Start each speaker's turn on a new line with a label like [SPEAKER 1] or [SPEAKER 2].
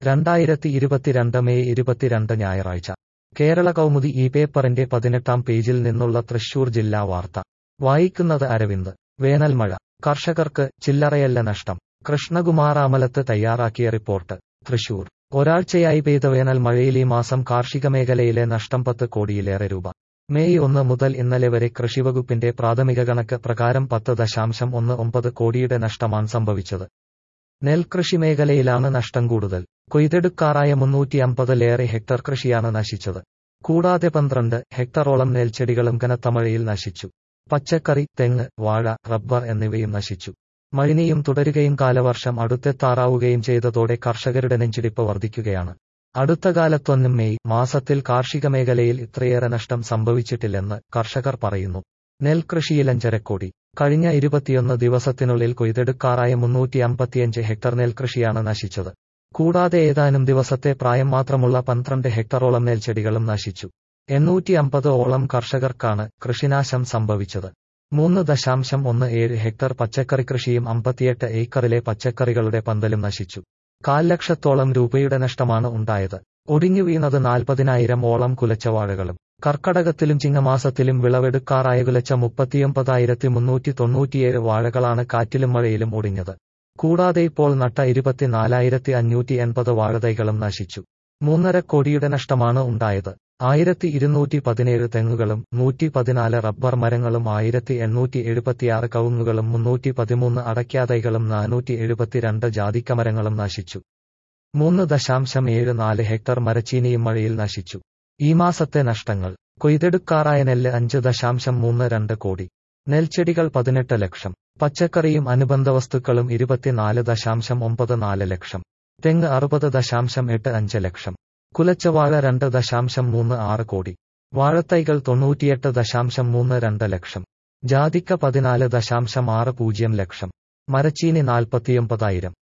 [SPEAKER 1] രണ്ടായിരത്തി ഇരുപത്തിരണ്ട് മെയ് ഇരുപത്തിരണ്ട് ഞായറാഴ്ച കേരള കൗമുദി ഈ പേപ്പറിന്റെ പതിനെട്ടാം പേജിൽ നിന്നുള്ള തൃശൂർ ജില്ലാ വാർത്ത വായിക്കുന്നത് അരവിന്ദ് വേനൽമഴ കർഷകർക്ക് ചില്ലറയല്ല നഷ്ടം കൃഷ്ണകുമാറാമലത്ത് തയ്യാറാക്കിയ റിപ്പോർട്ട് തൃശൂർ ഒരാഴ്ചയായി പെയ്ത വേനൽ മഴയിൽ ഈ മാസം കാർഷിക മേഖലയിലെ നഷ്ടം പത്ത് കോടിയിലേറെ രൂപ മെയ് ഒന്ന് മുതൽ ഇന്നലെ വരെ കൃഷിവകുപ്പിന്റെ പ്രാഥമിക കണക്ക് പ്രകാരം പത്ത് ദശാംശം ഒന്ന് ഒമ്പത് കോടിയുടെ നഷ്ടമാണ് സംഭവിച്ചത് നെൽകൃഷി മേഖലയിലാണ് നഷ്ടം കൂടുതൽ കൊയ്തെടുക്കാറായ മുന്നൂറ്റി അമ്പതിലേറെ ഹെക്ടർ കൃഷിയാണ് നശിച്ചത് കൂടാതെ പന്ത്രണ്ട് ഹെക്ടറോളം നെൽച്ചെടികളും കനത്ത മഴയിൽ നശിച്ചു പച്ചക്കറി തെങ്ങ് വാഴ റബ്ബർ എന്നിവയും നശിച്ചു മഴിനിയും തുടരുകയും കാലവർഷം അടുത്തെത്താറാവുകയും ചെയ്തതോടെ കർഷകരുടെ നെഞ്ചിടിപ്പ് വർദ്ധിക്കുകയാണ് അടുത്ത കാലത്തൊന്നും മെയ് മാസത്തിൽ കാർഷിക മേഖലയിൽ ഇത്രയേറെ നഷ്ടം സംഭവിച്ചിട്ടില്ലെന്ന് കർഷകർ പറയുന്നു നെൽകൃഷിയിൽ അഞ്ചരക്കോടി കഴിഞ്ഞ ഇരുപത്തിയൊന്ന് ദിവസത്തിനുള്ളിൽ കൊയ്തെടുക്കാറായ മുന്നൂറ്റി അമ്പത്തിയഞ്ച് ഹെക്ടർ നെൽകൃഷിയാണ് നശിച്ചത് കൂടാതെ ഏതാനും ദിവസത്തെ പ്രായം മാത്രമുള്ള പന്ത്രണ്ട് ഹെക്ടറോളം നെൽച്ചെടികളും നശിച്ചു എണ്ണൂറ്റി അമ്പത് ഓളം കർഷകർക്കാണ് കൃഷിനാശം സംഭവിച്ചത് മൂന്ന് ദശാംശം ഒന്ന് ഏഴ് ഹെക്ടർ പച്ചക്കറി കൃഷിയും അമ്പത്തിയെട്ട് ഏക്കറിലെ പച്ചക്കറികളുടെ പന്തലും നശിച്ചു കാൽ ലക്ഷത്തോളം രൂപയുടെ നഷ്ടമാണ് ഉണ്ടായത് ഒടിഞ്ഞു വീണത് നാൽപ്പതിനായിരം ഓളം കുലച്ച വാഴകളും കർക്കടകത്തിലും ചിങ്ങമാസത്തിലും വിളവെടുക്കാറായ കുലച്ച മുപ്പത്തിയൊമ്പതായിരത്തി മുന്നൂറ്റി തൊണ്ണൂറ്റിയേഴ് വാഴകളാണ് കാറ്റിലും മഴയിലും ഒടിഞ്ഞത് കൂടാതെ ഇപ്പോൾ നട്ട ഇരുപത്തിനാലായിരത്തി അഞ്ഞൂറ്റി എൺപത് വാഴതൈകളും നശിച്ചു മൂന്നര കോടിയുടെ നഷ്ടമാണ് ഉണ്ടായത് ആയിരത്തി ഇരുന്നൂറ്റി പതിനേഴ് തെങ്ങുകളും നൂറ്റി പതിനാല് റബ്ബർ മരങ്ങളും ആയിരത്തി എണ്ണൂറ്റി എഴുപത്തിയാറ് കവുങ്ങുകളും മുന്നൂറ്റി പതിമൂന്ന് അടയ്ക്കാതൈകളും നാനൂറ്റി എഴുപത്തിരണ്ട് ജാതിക്കമരങ്ങളും നശിച്ചു മൂന്ന് ദശാംശം ഏഴ് നാല് ഹെക്ടർ മരച്ചീനിയും മഴയിൽ നശിച്ചു ഈ മാസത്തെ നഷ്ടങ്ങൾ കൊയ്തെടുക്കാറായ നെല്ല് അഞ്ച് ദശാംശം മൂന്ന് രണ്ട് കോടി നെൽച്ചെടികൾ പതിനെട്ട് ലക്ഷം പച്ചക്കറിയും അനുബന്ധ വസ്തുക്കളും ഇരുപത്തിനാല് ദശാംശം ഒമ്പത് നാല് ലക്ഷം തെങ്ങ് അറുപത് ദശാംശം എട്ട് അഞ്ച് ലക്ഷം കുലച്ച വാഴ രണ്ട് ദശാംശം മൂന്ന് ആറ് കോടി വാഴത്തൈകൾ തൊണ്ണൂറ്റിയെട്ട് ദശാംശം മൂന്ന് രണ്ട് ലക്ഷം ജാതിക്ക പതിനാല് ദശാംശം ആറ് പൂജ്യം ലക്ഷം മരച്ചീനി നാൽപ്പത്തിയൊമ്പതായിരം